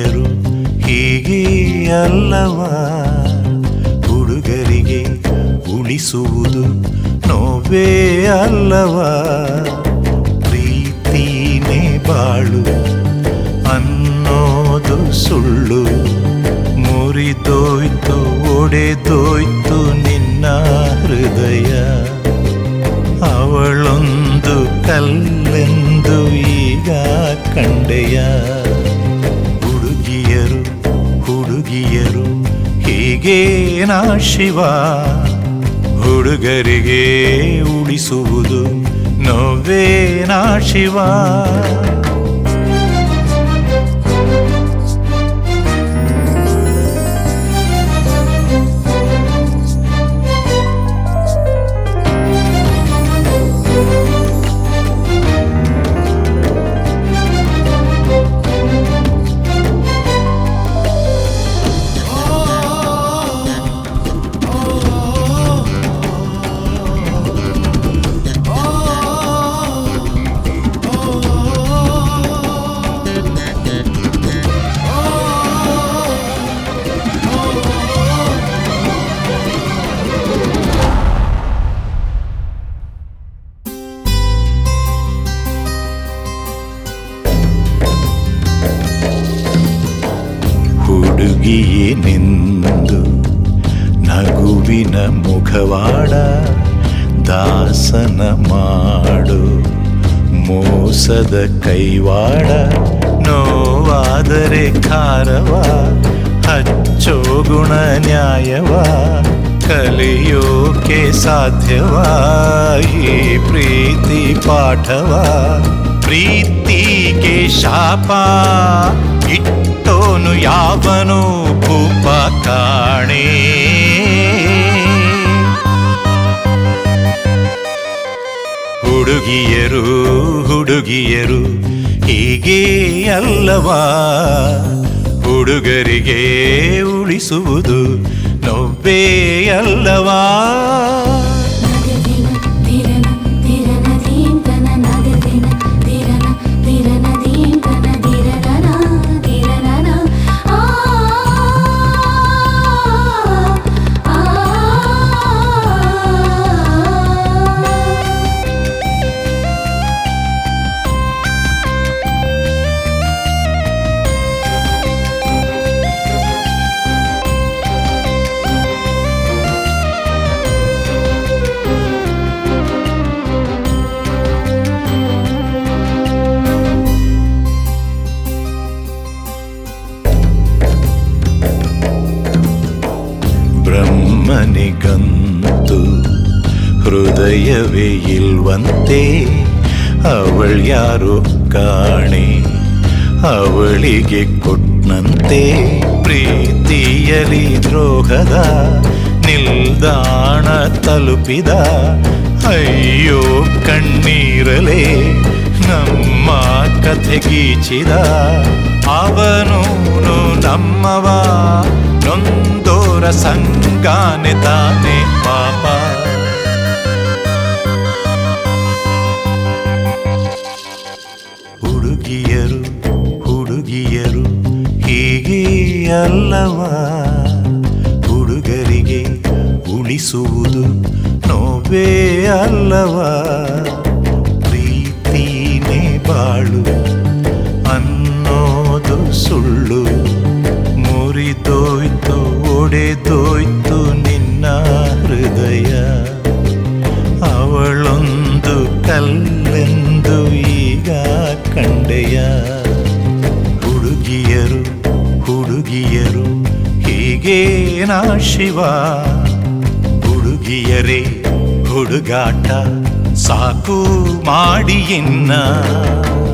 ಹುಡುಗಿಯರು ಹೀಗೆ ಅಲ್ಲವಾ ಹುಡುಗರಿಗೆ ಉಳಿಸುವುದು ನೋವೇ ಅಲ್ಲವಾ ಪ್ರೀತಿನೇ ಬಾಳು ಅನ್ನೋದು ಸುಳ್ಳು ಮುರಿದೋಯ್ತು ಒಡೆದೋಯ್ತು ನಿನ್ನ ಹೃದಯ ಅವಳೊಂದು ಕಲ್ಲೆಂದು ಈಗ ಕಂಡೆಯ ಹುಡುಗಿಯರು ಹುಡುಗಿಯರು ಹೀಗೆ ನಾ ಶಿವ ಹುಡುಗರಿಗೆ ಉಳಿಸುವುದು ನೋವೇ ನಾ ಶಿವ ಹುಡುಗಿಯೇ ನಿಂದು ನಗುವಿನ ಮುಖವಾಡ ದಾಸನ ಮಾಡು ಮೋಸದ ಕೈವಾಡ ನೋವಾದರೆ ಖಾರವ ಹಚ್ಚೋ ಗುಣ ನ್ಯಾಯವ ಕಲಿಯೋಕೆ ಸಾಧ್ಯವಾ ಈ ಪ್ರೀತಿ ಪಾಠವ ಪ್ರೀತಿಗೆ ಶಾಪ ಇಟ್ಟೋನು ಯಾವನು ಭೂಪ ಕಾಣೆ ಹುಡುಗಿಯರು ಹುಡುಗಿಯರು ಹೀಗೆ ಅಲ್ಲವಾ ಹುಡುಗರಿಗೆ ಉಳಿಸುವುದು ನೋವೇ ಅಲ್ಲವಾ ನಗದಿನ ಧಿರನ ಧಿರನ ಧೀಂತನ ನಗದಿನ ಧಿರನ ಧಿರನ ಧೀಂತನ ಧಿರನನ ಧಿರನನ ಆ ಆ ಬ್ರಹ್ಮನಿಗಂತು ಹೃದಯವೇ ಇಲ್ವಂತೆ ಅವಳ್ಯಾರು ಕಾಣೆ ಅವಳಿಗೆ ಕೊಟ್ನಂತೆ ಪ್ರೀತಿಯಲಿ ದ್ರೋಹದ ನಿಲ್ದಾಣ ತಲುಪಿದ ಅಯ್ಯೋ ಕಣ್ಣೀರಲೇ ನಮ್ಮ ಕಥೆ ಗೀಚಿದ ಅವನು ನಮ್ಮವ ನೊಂದೋರ ಸಂಗಾನೆ ತಾನೆ ಪಾಪ ಹುಡುಗಿಯರು ಹುಡುಗಿಯರು ಹೀಗೆ ಅಲ್ಲವಾ ಹುಡುಗರಿಗೆ ಉಳಿಸುವುದು ನೋವೇ ಅಲ್ಲವಾ ಪ್ರೀತಿನೇ ಬಾಳು ಅನ್ನೋದು ಸುಳ್ಳು ಮುರಿದೋಯ್ತು ಒಡೆದೋಯ್ತು ನಿನ್ನ ಹೃದಯ ಅವಳೊಂದು ಕಲ್ಲೆಂದು ಈಗ ಕಂಡೆಯ ಹುಡುಗಿಯರು ಹುಡುಗಿಯರು ಹೀಗೆ ನಾ ಶಿವ ಹುಡುಗಿಯರೇ ಹುಡುಗಾಟ ಸಾಕು ಮಾಡಿ ಇನ್ನ